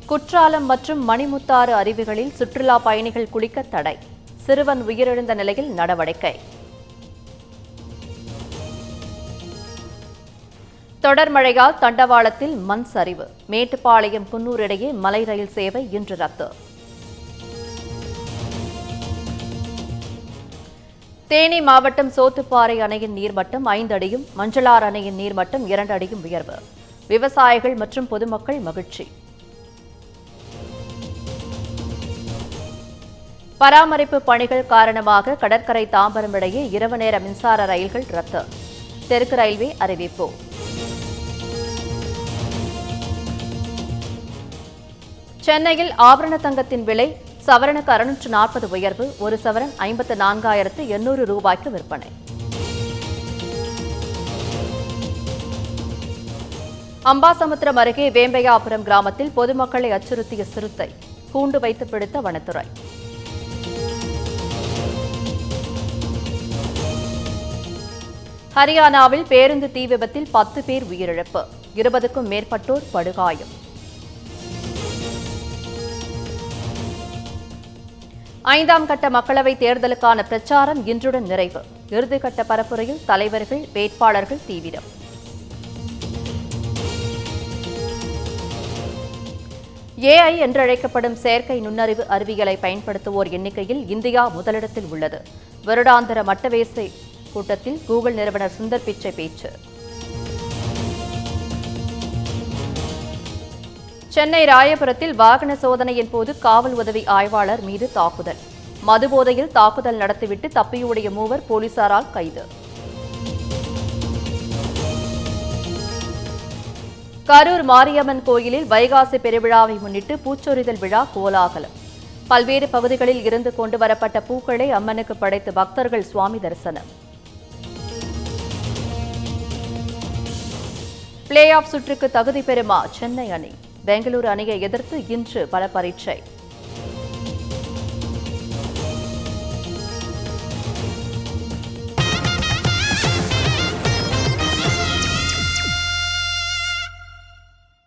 குற்றாலம் மற்றும் மணிமுத்தாறு அருவிகளில் சுற்றுலா பயணிகள் குளிக்க தடை சிறுவன் உயிரிழந்த நிலையில் நடவடிக்கை தொடர் மழையால் தண்டவாளத்தில் மண் சரிவு மேட்டுப்பாளையம் குன்னூர் இடையே மலை ரயில் சேவை இன்று ரத்து தேனி மாவட்டம் சோத்துப்பாறை அணையின் நீர்மட்டம் ஐந்து அடியும் மஞ்சளார் அணையின் நீர்மட்டம் இரண்டு அடியும் உயர்வு விவசாயிகள் மற்றும் பொதுமக்கள் மகிழ்ச்சி பராமரிப்பு பணிகள் காரணமாக கடற்கரை தாம்பரம் இடையே இரவு நேர மின்சார ரயில்கள் ரத்து தெற்கு ரயில்வே அறிவிப்பு சென்னையில் ஆபரண தங்கத்தின் விலை சவரனுக்கு அறுநூற்று நாற்பது உயர்வு ஒரு சவரன் ஐம்பத்து நான்காயிரத்து எண்ணூறு ரூபாய்க்கு விற்பனை அம்பாசமுத்திரம் அருகே வேம்பையாபுரம் கிராமத்தில் பொதுமக்களை அச்சுறுத்திய சிறுத்தை கூண்டு வைத்து பிடித்த வனத்துறை ஹரியானாவில் பேருந்து தீ விபத்தில் பத்து பேர் உயிரிழப்பு இருபதுக்கும் மேற்பட்டோர் படுகாயம் ஐந்தாம் கட்ட மக்களவைத் தேர்தலுக்கான பிரச்சாரம் இன்றுடன் நிறைவு இறுதிக்கட்ட பரப்புரையில் தலைவர்கள் வேட்பாளர்கள் தீவிரம் ஏஐ என்றழைக்கப்படும் செயற்கை நுண்ணறிவு அறிவியலை பயன்படுத்துவோர் எண்ணிக்கையில் இந்தியா முதலிடத்தில் உள்ளது வருடாந்திர மட்டவேசை கூட்டத்தில் கூகுள் நிறுவனர் சுந்தர் பிச்சை பேச்சு சென்னை ராயபுரத்தில் வாகன சோதனையின் போது காவல் உதவி ஆய்வாளர் மீது தாக்குதல் மதுபோதையில் தாக்குதல் நடத்திவிட்டு தப்பியோடிய மூவர் போலீசாரால் கைது கரூர் மாரியம்மன் கோயிலில் வைகாசி பெருவிழாவை முன்னிட்டு பூச்சொரிதல் விழா கோலாகலம் பல்வேறு பகுதிகளில் இருந்து கொண்டு வரப்பட்ட பூக்களை அம்மனுக்கு படைத்து பக்தர்கள் சுவாமி தரிசனம் பிளே ஆஃப் சுற்றுக்கு தகுதி பெறுமா சென்னை அணி பெங்களூரு அணியை எதிர்த்து இன்று பல பரீட்சை